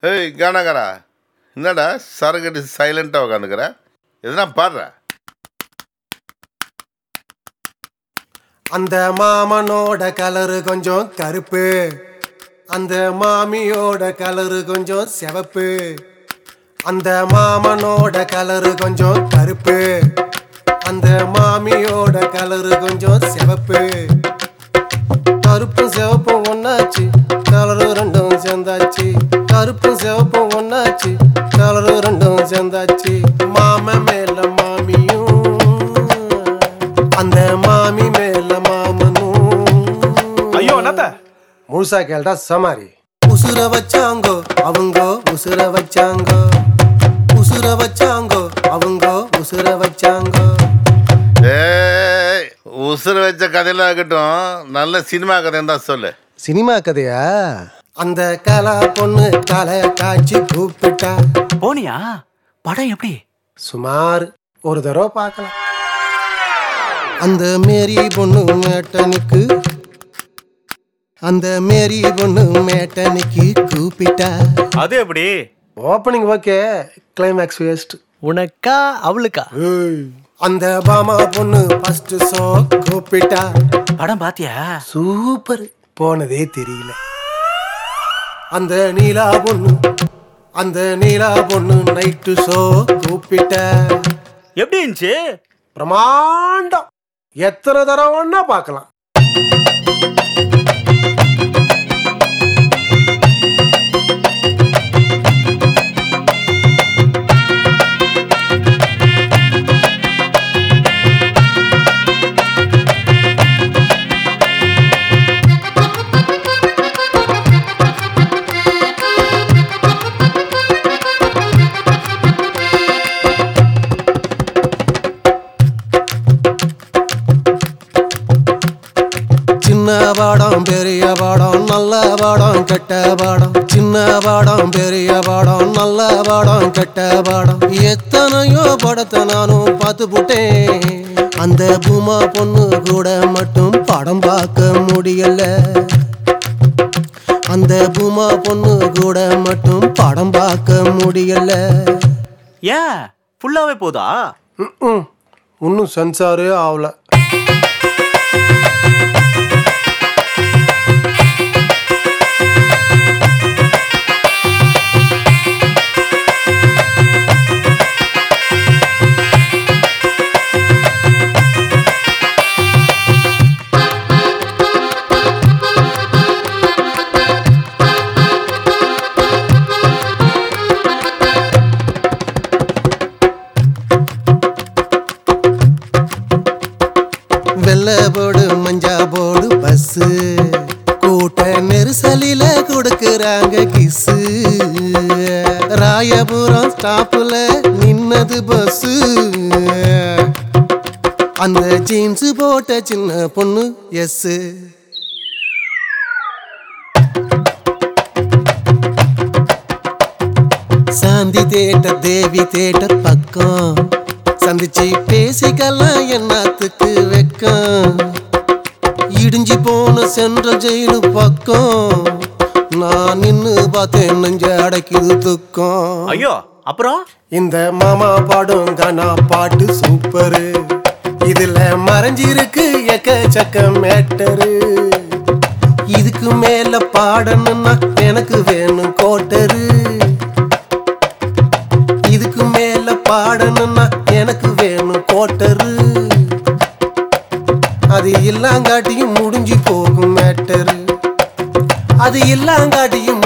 ஏய் கானாகாரா என்னடா சரகட்டு சைலண்ட்டாக உட்காந்துக்கிற எதுனா பாடுற அந்த மாமனோட கலரு கொஞ்சம் கருப்பு அந்த மாமியோட கலரு கொஞ்சம் சிவப்பு அந்த மாமனோட கலரு கொஞ்சம் கருப்பு அந்த மாமியோட கலரு கொஞ்சம் சிவப்பு கருப்பும் சிவப்பும் ஒன்னாச்சு கலரு ரெண்டும் சேர்ந்தாச்சு கருப்பும் சிவப்பும் ஒன்னாச்சு கலரு ரெண்டும் சேர்ந்தாச்சு மாம மேல மாமியும் அந்த மாமி மேல மாமனும் ஐயோ என்னத்த முழுசா கேள்டா சமாரி உசுர வச்சாங்கோ அவங்கோ உசுர வச்சாங்கோ உசுர வச்சாங்கோ அவங்கோ உசுர வச்சாங்கோ ஏய் உசுர வச்ச கதையெல்லாம் இருக்கட்டும் நல்ல சினிமா கதை இருந்தால் சொல்லு சினிமா கதையா அந்த கலா பொண்ணு கலை காய்ச்சி கூப்பிட்டா போனியா படம் எப்படி சுமார் ஒரு தடவை பார்க்கலாம் அந்த மேரி பொண்ணு மேட்டனுக்கு அந்த மேரி பொண்ணு மேட்டனுக்கு கூப்பிட்டா அது எப்படி ஓப்பனிங் ஓகே கிளைமேக்ஸ் வேஸ்ட் உனக்கா அவளுக்கா அந்த பாமா பொண்ணு ஃபர்ஸ்ட் ஷோ கூப்பிட்டா படம் பாத்தியா சூப்பர் போனதே தெரியல அந்த நீலா பொண்ணு அந்த நீலா பொண்ணு நைட்டு ஷோ கூப்பிட்டா எப்படி இருந்துச்சு பிரமாண்டம் எத்தனை தடவைன்னா பார்க்கலாம் சின்ன பாடம் பெரிய பாடம் நல்ல பாடம் கெட்ட பாடம் சின்ன பாடம் பெரிய பாடம் நல்ல பாடம் கெட்ட பாடம் எத்தனையோ படத்தை நானும் பார்த்து புட்டேன் அந்த பூமா பொண்ணு கூட மட்டும் படம் பார்க்க முடியல அந்த பூமா பொண்ணு கூட மட்டும் படம் பார்க்க முடியல ஏன் ஃபுல்லாவே போதா இன்னும் சென்சாரே ஆகல வெள்ளை போடு மஞ்சா போடு பஸ்ஸு கூட்ட நெரிசலில கொடுக்கறாங்க கிசு ராயபுரம் ஸ்டாப்புல நின்னது பஸ்ஸு அந்த ஜீன்ஸ் போட்ட சின்ன பொண்ணு எஸ் சாந்தி தேட்ட தேவி தேட்ட பக்கம் சந்திச்சு பேசிக்கலாம் என்னத்துக்கு வெக்கம் இடிஞ்சு போன சென்ட்ரல் ஜெயிலு பக்கம் நான் நின்னு பார்த்தேன் நெஞ்ச அடைக்குது துக்கம் ஐயோ அப்புறம் இந்த மாமா பாடும் கானா பாட்டு சூப்பரு இதுல மறைஞ்சிருக்கு எக்கச்சக்க மேட்டரு இதுக்கு மேல பாடணும்னா எனக்கு வேணும் கோட்டரு இதுக்கு மேல பாடணும்னா எனக்கு வேணும் கோட்டரு அது இல்லாங்காட்டியும் முடிஞ்சு போகும் மேட்டரு அது இல்லாங்காட்டியும்